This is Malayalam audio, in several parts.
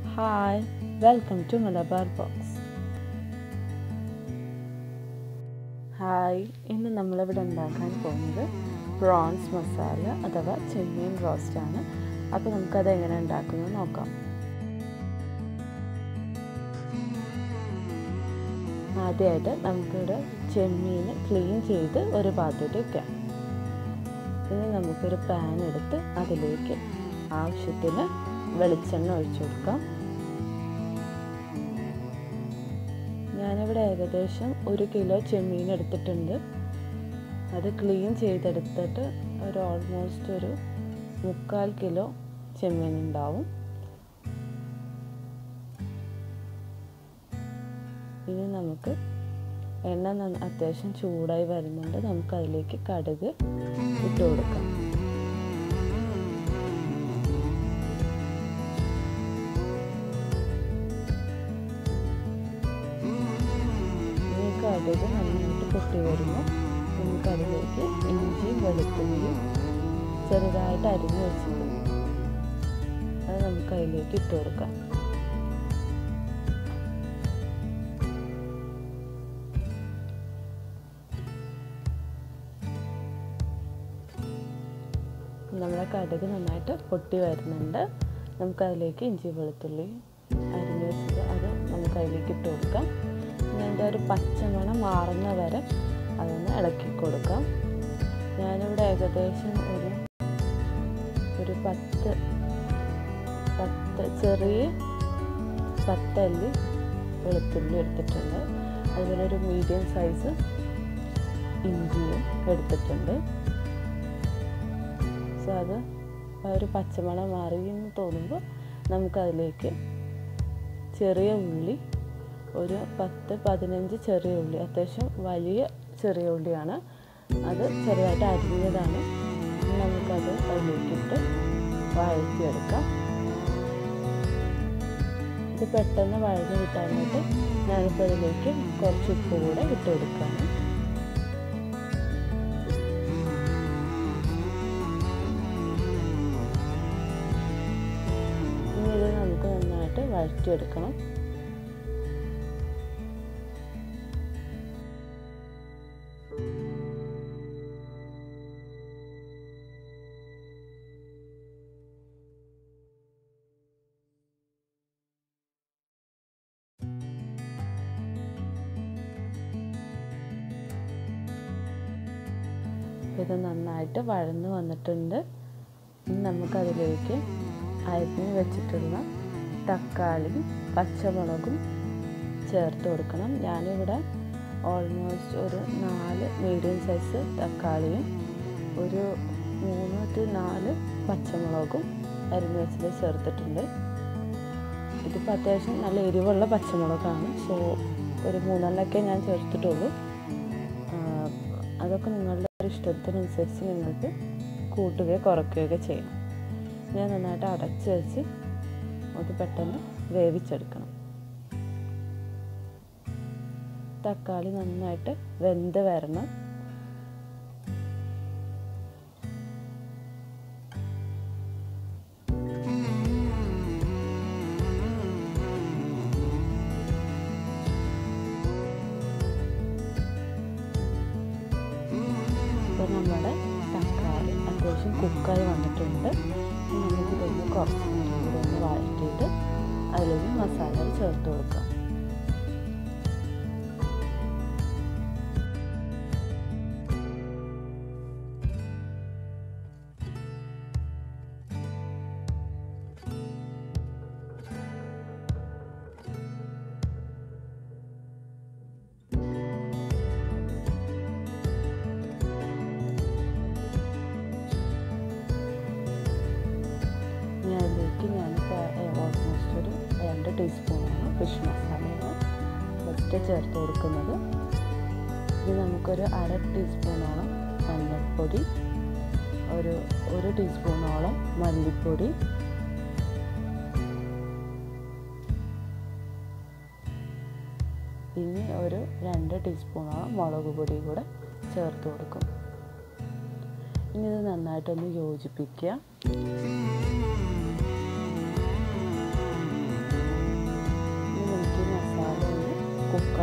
hi welcome to Malabar box hi ഇന്ന് നമ്മളിവിടെ ഉണ്ടാക്കാൻ പോകുന്നത് പ്രോൺസ് മസാല അഥവാ ചെമ്മീൻ റോസ്റ്റാണ് അപ്പോൾ നമുക്കത് എങ്ങനെ ഉണ്ടാക്കുന്നത് നോക്കാം ആദ്യമായിട്ട് നമുക്കിവിടെ ചെമ്മീൻ ക്ലീൻ ചെയ്ത് ഒരു പാത്രത്തിൽ വയ്ക്കാം ഇനി നമുക്കൊരു പാൻ എടുത്ത് അതിലേക്ക് ആവശ്യത്തിന് വെളിച്ചെണ്ണ ഒഴിച്ചു കൊടുക്കാം ഞാനിവിടെ ഏകദേശം ഒരു കിലോ ചെമ്മീൻ എടുത്തിട്ടുണ്ട് അത് ക്ലീൻ ചെയ്തെടുത്തിട്ട് ഒരു ഓൾമോസ്റ്റ് ഒരു മുക്കാൽ കിലോ ചെമ്മീൻ ഉണ്ടാവും ഇനി നമുക്ക് എണ്ണ അത്യാവശ്യം ചൂടായി വരുന്നുണ്ട് നമുക്ക് അതിലേക്ക് കടുക് ഇട്ട് കൊടുക്കാം ഈ കടുക് നന്നായിട്ട് പൊട്ടി വരുമ്പോൾ നമുക്കതിലേക്ക് ഇഞ്ചി വെളുത്തുള്ളി ചെറുതായിട്ട് അരിഞ്ഞ് വെച്ചിട്ടുണ്ട് അത് നമുക്ക് അതിലേക്ക് ഇട്ട് കൊടുക്കാം നമ്മുടെ കടുക് നന്നായിട്ട് പൊട്ടി വരുന്നുണ്ട് നമുക്കതിലേക്ക് ഇഞ്ചി വെളുത്തുള്ളി അരിഞ്ഞ് വെച്ചത് അത് നമുക്ക് അതിലേക്ക് ഇട്ട് കൊടുക്കാം പിന്നെ അതിൻ്റെ ഒരു പച്ചമണം മാറുന്ന വരെ അതൊന്ന് ഇളക്കി കൊടുക്കാം ഞാനിവിടെ ഏകദേശം ഒരു ഒരു പത്ത് പത്ത് ചെറിയ പത്തല്ലി വെളുത്തുള്ളി എടുത്തിട്ടുണ്ട് അതുപോലെ ഒരു മീഡിയം സൈസ് ഇഞ്ചിയും എടുത്തിട്ടുണ്ട് സോ അത് ഒരു പച്ചമണം മാറി എന്ന് തോന്നുമ്പോൾ നമുക്കതിലേക്ക് ചെറിയ ഉള്ളി ഒരു പത്ത് പതിനഞ്ച് ചെറിയ ഉള്ളി അത്യാവശ്യം വലിയ ചെറിയ ഉള്ളിയാണ് അത് ചെറുതായിട്ട് അരിഞ്ഞതാണ് നമുക്കത് അതിലേക്കിട്ട് വഴറ്റിയെടുക്കാം ഇത് പെട്ടെന്ന് വഴഞ്ഞ് കിട്ടാനായിട്ട് ഞാനിപ്പോൾ അതിലേക്ക് കുറച്ച് ഉപ്പ് കൂടെ ഇട്ട് കൊടുക്കുകയാണ് ഇനി ഇത് നമുക്ക് നന്നായിട്ട് വഴറ്റിയെടുക്കണം ഇത് നന്നായിട്ട് വഴന്ന് വന്നിട്ടുണ്ട് ഇനി നമുക്കതിലേക്ക് അരിഞ്ഞ് വെച്ചിട്ടുള്ള തക്കാളി പച്ചമുളകും ചേർത്ത് കൊടുക്കണം ഞാനിവിടെ ഓൾമോസ്റ്റ് ഒരു നാല് മീഡിയം സൈസ് തക്കാളിയും ഒരു മൂന്ന് ടു നാല് പച്ചമുളകും അരിഞ്ഞ് വെച്ചത് ചേർത്തിട്ടുണ്ട് ഇതിപ്പോൾ അത്യാവശ്യം നല്ല എരിവുള്ള പച്ചമുളകാണ് സോ ഒരു മൂന്നെണ്ണമൊക്കെ ഞാൻ ചേർത്തിട്ടുള്ളൂ അതൊക്കെ നിങ്ങളുടെ ഇഷ്ടത്തിനനുസരിച്ച് നിങ്ങൾക്ക് കൂട്ടുകയോ കുറയ്ക്കുകയൊക്കെ ചെയ്യാം ഞാൻ നന്നായിട്ട് അടച്ച് വെച്ച് അത് പെട്ടെന്ന് വേവിച്ചെടുക്കണം തക്കാളി നന്നായിട്ട് വെന്ത് വരണം ഇപ്പോൾ നമ്മുടെ തക്കാളി അത്യാവശ്യം കുക്കായി വന്നിട്ടുണ്ട് നമുക്കിതൊന്ന് കുറച്ച് നേരം കൂടെ ഒന്ന് വഴറ്റിയിട്ട് അതിലേക്ക് മസാല ചേർത്ത് കൊടുക്കാം അതിലേക്ക് ഞാനിപ്പോൾ ഓൾമോസ്റ്റ് ഒരു രണ്ട് ടീസ്പൂണാണ് ഫിഷ് മസാലയാണ് ഫസ്റ്റ് ചേർത്ത് കൊടുക്കുന്നത് ഇത് നമുക്കൊരു അര ടീസ്പൂണോളം മഞ്ഞൾപ്പൊടി ഒരു ഒരു ടീസ്പൂണോളം മല്ലിപ്പൊടി ഇനി ഒരു രണ്ട് ടീസ്പൂണോളം മുളക് പൊടി കൂടെ ചേർത്ത് കൊടുക്കും ഇനി ഇത് നന്നായിട്ടൊന്ന് യോജിപ്പിക്കുക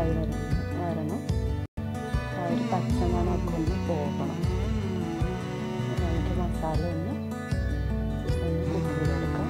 കുക്കായി വരണം വരണം ആ ഒരു പച്ചമണമൊക്കെ ഒന്ന് പോകണം നമുക്ക് മസാല ഒന്ന് ഒന്ന് കുക്ക് ചെയ്തെടുക്കാം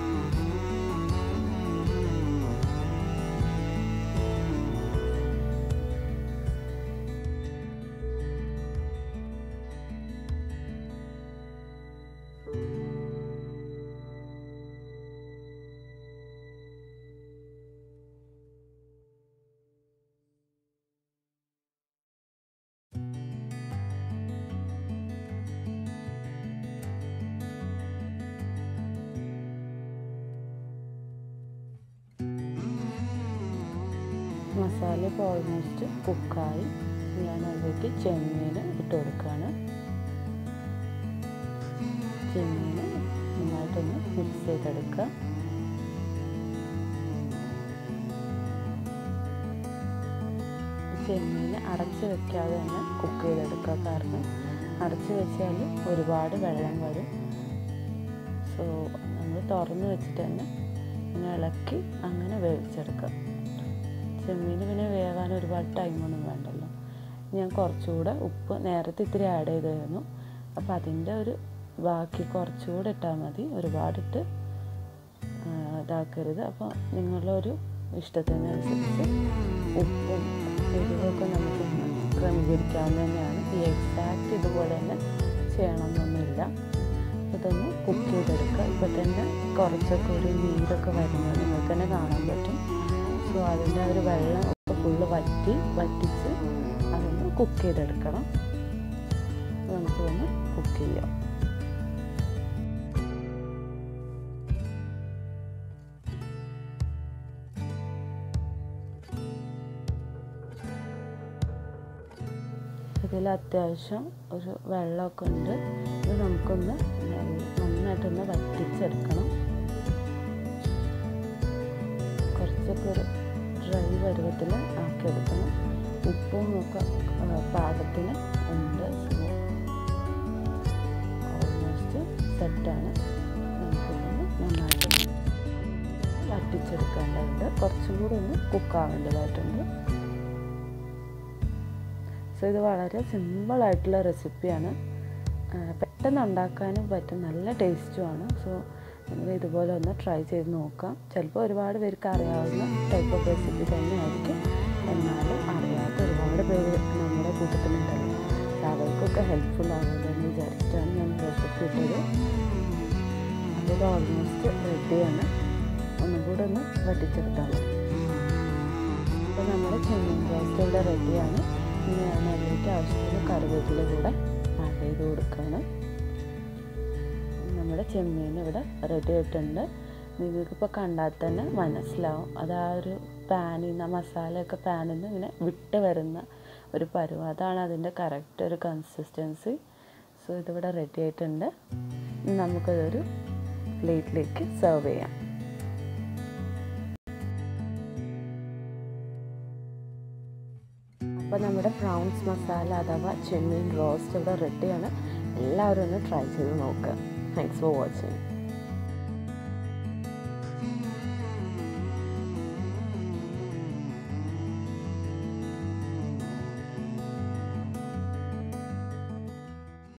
മസാല ഇപ്പോൾ ഓൾമോസ്റ്റ് കുക്കായി ഞാൻ അതിലേക്ക് ചെമ്മീൻ ഇട്ട് കൊടുക്കുകയാണ് ചെമ്മീൻ നന്നായിട്ടൊന്ന് മിക്സ് ചെയ്തെടുക്കുക ചെമ്മീൻ അടച്ച് വെക്കാതെ തന്നെ കുക്ക് ചെയ്തെടുക്കുക കാരണം അടച്ച് വെച്ചാൽ ഒരുപാട് വെള്ളം വരും സോ നമ്മൾ തുറന്ന് വെച്ചിട്ട് തന്നെ ഇങ്ങനെ ഇളക്കി അങ്ങനെ വേവിച്ചെടുക്കുക ചെമ്മീൻ പിന്നെ വേകാൻ ഒരുപാട് ടൈമൊന്നും വേണ്ടല്ലോ ഞാൻ കുറച്ചുകൂടെ ഉപ്പ് നേരത്തെ ഇത്തിരി ആഡ് ചെയ്തായിരുന്നു അപ്പോൾ അതിൻ്റെ ഒരു ബാക്കി കുറച്ചുകൂടെ ഇട്ടാൽ മതി ഒരുപാടിട്ട് ഇതാക്കരുത് അപ്പോൾ നിങ്ങളുടെ ഒരു ഇഷ്ടത്തിനനുസരിച്ച് ഉപ്പും എരിവൊക്കെ നമുക്ക് ക്രമീകരിക്കാവുന്ന തന്നെയാണ് ഈ എക്സാക്റ്റ് ഇതുപോലെ തന്നെ ചെയ്യണമെന്നൊന്നുമില്ല ഇതൊന്ന് കുക്ക് ചെയ്തെടുക്കുക ഇപ്പം തന്നെ കുറച്ചൊക്കെ ഒരു നീരൊക്കെ വരുന്നത് നിങ്ങൾക്ക് തന്നെ കാണാൻ പറ്റും സോ അതിൻ്റെ ഒരു വെള്ളം ഒക്കെ ഫുള്ള് വറ്റി വറ്റിച്ച് അതൊന്ന് കുക്ക് ചെയ്തെടുക്കണം നമുക്കൊന്ന് കുക്ക് ചെയ്യാം ഇതിൽ അത്യാവശ്യം ഒരു വെള്ളമൊക്കെ ഉണ്ട് ഇത് നമുക്കൊന്ന് നന്നായിട്ടൊന്ന് വറ്റിച്ചെടുക്കണം കുറച്ചൊക്കെ ഒരു ഡ്രൈ പരുവത്തിൽ ആക്കിയെടുക്കണം ഉപ്പും ഒക്കെ പാകത്തിന് ഉണ്ട് ഓൾമോസ്റ്റ് സെറ്റാണ് നമുക്കിതൊന്ന് നന്നായിട്ട് വറ്റിച്ചെടുക്കേണ്ടതുണ്ട് കുറച്ചും കൂടി ഒന്ന് കുക്കാവേണ്ടതായിട്ടുണ്ട് സോ ഇത് വളരെ സിമ്പിളായിട്ടുള്ള റെസിപ്പിയാണ് പെട്ടെന്ന് ഉണ്ടാക്കാനും പറ്റും നല്ല ടേസ്റ്റുമാണ് സോ നിങ്ങൾ ഇതുപോലെ ഒന്ന് ട്രൈ ചെയ്ത് നോക്കാം ചിലപ്പോൾ ഒരുപാട് പേർക്ക് അറിയാവുന്ന ടൈപ്പ് ഓഫ് റെസിപ്പി തന്നെയായിരിക്കും എന്നാലും അറിയാത്ത ഒരുപാട് പേര് നമ്മുടെ കൂട്ടത്തിലുണ്ടല്ലോ അവർക്കൊക്കെ ഹെൽപ്ഫുൾ ആകുമെന്ന് വിചാരിച്ചിട്ടാണ് ഞാൻ റെസിപ്പി ഇട്ടത് അതിൽ ഓൾമോസ്റ്റ് റെഡിയാണ് ഒന്നും കൂടെ ഒന്ന് വറ്റിച്ചെടുത്താൽ മതി അപ്പോൾ നമ്മുടെ ചെമ്മീൻ റോസ്റ്റ് ഇവിടെ റെഡിയാണ് ഇനി ഞാൻ അതിലേക്ക് ആവശ്യത്തിന് കറിവേപ്പില കൂടെ ആഡ് ചെയ്ത് കൊടുക്കുകയാണ് നമ്മുടെ ചെമ്മീൻ ഇവിടെ റെഡി ആയിട്ടുണ്ട് നിങ്ങൾക്കിപ്പോൾ കണ്ടാൽ തന്നെ മനസ്സിലാവും അത് ആ ഒരു പാനിൽ നിന്ന് മസാലയൊക്കെ പാനിൽ നിന്ന് ഇങ്ങനെ വിട്ട് വരുന്ന ഒരു പരുവം അതാണ് അതിൻ്റെ കറക്റ്റ് ഒരു കൺസിസ്റ്റൻസി സോ ഇതിവിടെ റെഡി ആയിട്ടുണ്ട് നമുക്കതൊരു പ്ലേറ്റിലേക്ക് സെർവ് ചെയ്യാം അപ്പോൾ നമ്മുടെ പ്രൗൺസ് മസാല അഥവാ ചെമ്മീൻ റോസ്റ്റ് ഇവിടെ റെഡിയാണ് എല്ലാവരും ഒന്ന് ട്രൈ ചെയ്ത് നോക്കുക താങ്ക്സ് ഫോർ വാച്ചിങ്